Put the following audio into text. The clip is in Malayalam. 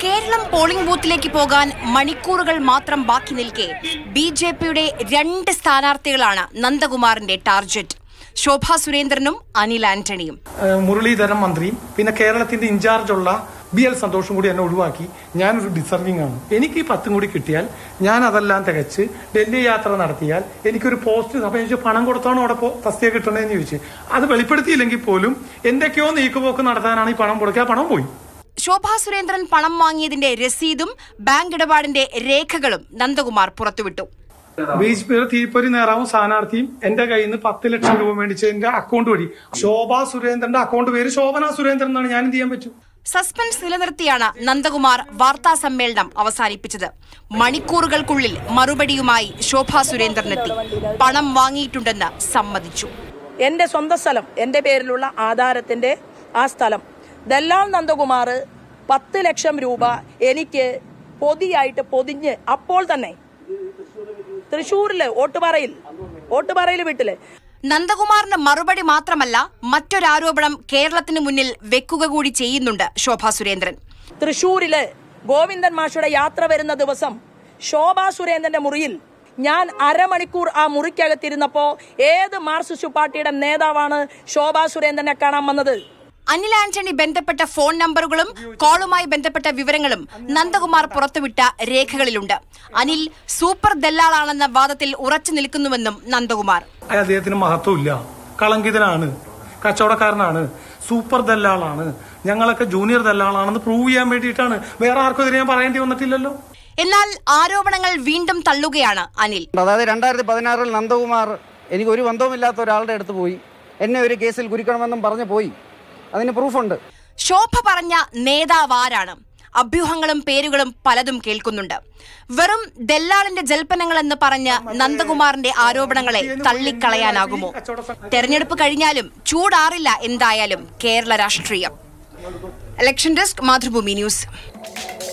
കേരളം പോളിംഗ് ബൂത്തിലേക്ക് പോകാൻ മണിക്കൂറുകൾ മാത്രം ബാക്കി നിൽക്കെ ബി ജെ പിയുടെ രണ്ട് സ്ഥാനാർത്ഥികളാണ് നന്ദകുമാറിന്റെ ടാർഗറ്റ് ശോഭാ സുരേന്ദ്രനും അനിൽ ആന്റണിയും ഏഹ് മുരളീധരൻ മന്ത്രിയും പിന്നെ കേരളത്തിന്റെ ഇൻചാർജുള്ള ബി എൽ സന്തോഷും കൂടി എന്നെ ഒഴിവാക്കി ഞാനൊരു ഡിസർവിംഗ് ആണ് എനിക്ക് ഈ പത്തും കൂടി കിട്ടിയാൽ ഞാൻ അതെല്ലാം തികച്ച് ഡൽഹി യാത്ര നടത്തിയാൽ എനിക്കൊരു പോസ്റ്റ് അപ്പൊ എനിക്ക് പണം കൊടുത്താണോ അവിടെ പോ- തസ്തിക കിട്ടണേന്ന് ചോദിച്ചു അത് വെളിപ്പെടുത്തിയില്ലെങ്കിൽ പോലും എന്തൊക്കെയോ നീക്കുപോക്ക് നടത്താനാണ് ഈ പണം കൊടുക്കുക ആ പണം പോയി ശോഭാ സുരേന്ദ്രൻ പണം വാങ്ങിയതിന്റെ രസീതും ബാങ്ക് ഇടപാടിന്റെ രേഖകളും നന്ദകുമാർ പുറത്തുവിട്ടു ബി ജെ പിയുടെ തീപ്പൊരി നേതാവും സ്ഥാനാർത്ഥിയും എന്റെ കയ്യിൽ നിന്ന് പത്ത് ലക്ഷം രൂപ മേടിച്ച് എന്റെ അക്കൗണ്ട് വഴി ശോഭാ സുരേന്ദ്രന്റെ അക്കൗണ്ട് പേര് ശോഭന സുരേന്ദ്രൻ എന്നാണ് ഞാൻ എന്ത് ചെയ്യാൻ പറ്റും സസ്പെൻസ് നിലനിർത്തിയാണ് നന്ദകുമാർ വാർത്താ സമ്മേളനം അവസാനിപ്പിച്ചത് മണിക്കൂറുകൾക്കുള്ളിൽ മറുപടിയുമായി ശോഭാ സുരേന്ദ്രനെത്തി പണം വാങ്ങിയിട്ടുണ്ടെന്ന് സമ്മതിച്ചു എൻ്റെ സ്വന്തം സ്ഥലം എൻ്റെ പേരിലുള്ള ആധാരത്തിൻ്റെ ആ സ്ഥലം ദല്ലാൽ നന്ദകുമാർ പത്ത് ലക്ഷം രൂപ എനിക്ക് പൊതിയായിട്ട് പൊതിഞ്ഞ് അപ്പോൾ തന്നെ തൃശ്ശൂരില് ഓട്ടുപാറയിൽ ഓട്ടുപാറയിൽ വീട്ടില് നന്ദകുമാറിന് മറുപടി മാത്രമല്ല മറ്റൊരാരോപണം കേരളത്തിന് മുന്നിൽ വെക്കുക കൂടി ചെയ്യുന്നുണ്ട് ശോഭാ സുരേന്ദ്രൻ തൃശ്ശൂരില് ഗോവിന്ദൻ മാഷയുടെ യാത്ര വരുന്ന ദിവസം ശോഭാ സുരേന്ദ്രന്റെ മുറിയിൽ ഞാൻ അരമണിക്കൂർ ആ മുറിക്കകത്തിരുന്നപ്പോ ഏത് മാർക്സിസ്റ്റ് പാർട്ടിയുടെ നേതാവാണ് ശോഭാ സുരേന്ദ്രനെ കാണാൻ വന്നത് അനിൽ ആന്റണി ബന്ധപ്പെട്ട ഫോൺ നമ്പറുകളും കോളുമായി ബന്ധപ്പെട്ട വിവരങ്ങളും നന്ദകുമാർ പുറത്തുവിട്ട രേഖകളിലുണ്ട് അനിൽ സൂപ്പർ ദല്ലാളാണെന്ന വാദത്തിൽ ഉറച്ചു നിൽക്കുന്നുവെന്നും നന്ദകുമാർ അയ- അദ്ദേഹത്തിന് മഹത്വമില്ല കളങ്കിതനാണ് കച്ചവടക്കാരനാണ് സൂപ്പർ ദല്ലാളാണ് ഞങ്ങളൊക്കെ ജൂനിയർ ദല്ലാളാണെന്ന് പ്രൂവ് ചെയ്യാൻ വേണ്ടിയിട്ടാണ് വേറെ ആർക്കും ഇതിനെ ഞാൻ പറയേണ്ടി വന്നിട്ടില്ലല്ലോ എന്നാൽ ആരോപണങ്ങൾ വീണ്ടും തള്ളുകയാണ് അനിൽ അതായത് രണ്ടായിരത്തി പതിനാറിൽ നന്ദകുമാർ എനിക്ക് ഒരു ബന്ധവുമില്ലാത്ത ഒരാളുടെ അടുത്ത് പോയി എന്നെ ഒരു കേസിൽ കുരുക്കണമെന്നും പറഞ്ഞ് പോയി അതിന് പ്രൂഫുണ്ട് ശോഭ പറഞ്ഞ നേതാവ് ആരാണ് അഭ്യൂഹങ്ങളും പേരുകളും പലതും കേൾക്കുന്നുണ്ട് വെറും ദല്ലാളിന്റെ ജൽപ്പനങ്ങളെന്ന് പറഞ്ഞ് നന്ദകുമാറിന്റെ ആരോപണങ്ങളെ തള്ളിക്കളയാനാകുമോ തെരഞ്ഞെടുപ്പ് കഴിഞ്ഞാലും ചൂടാറില്ല എന്തായാലും കേരള രാഷ്ട്രീയം ഇലക്ഷൻ ഡെസ്ക് മാതൃഭൂമി ന്യൂസ്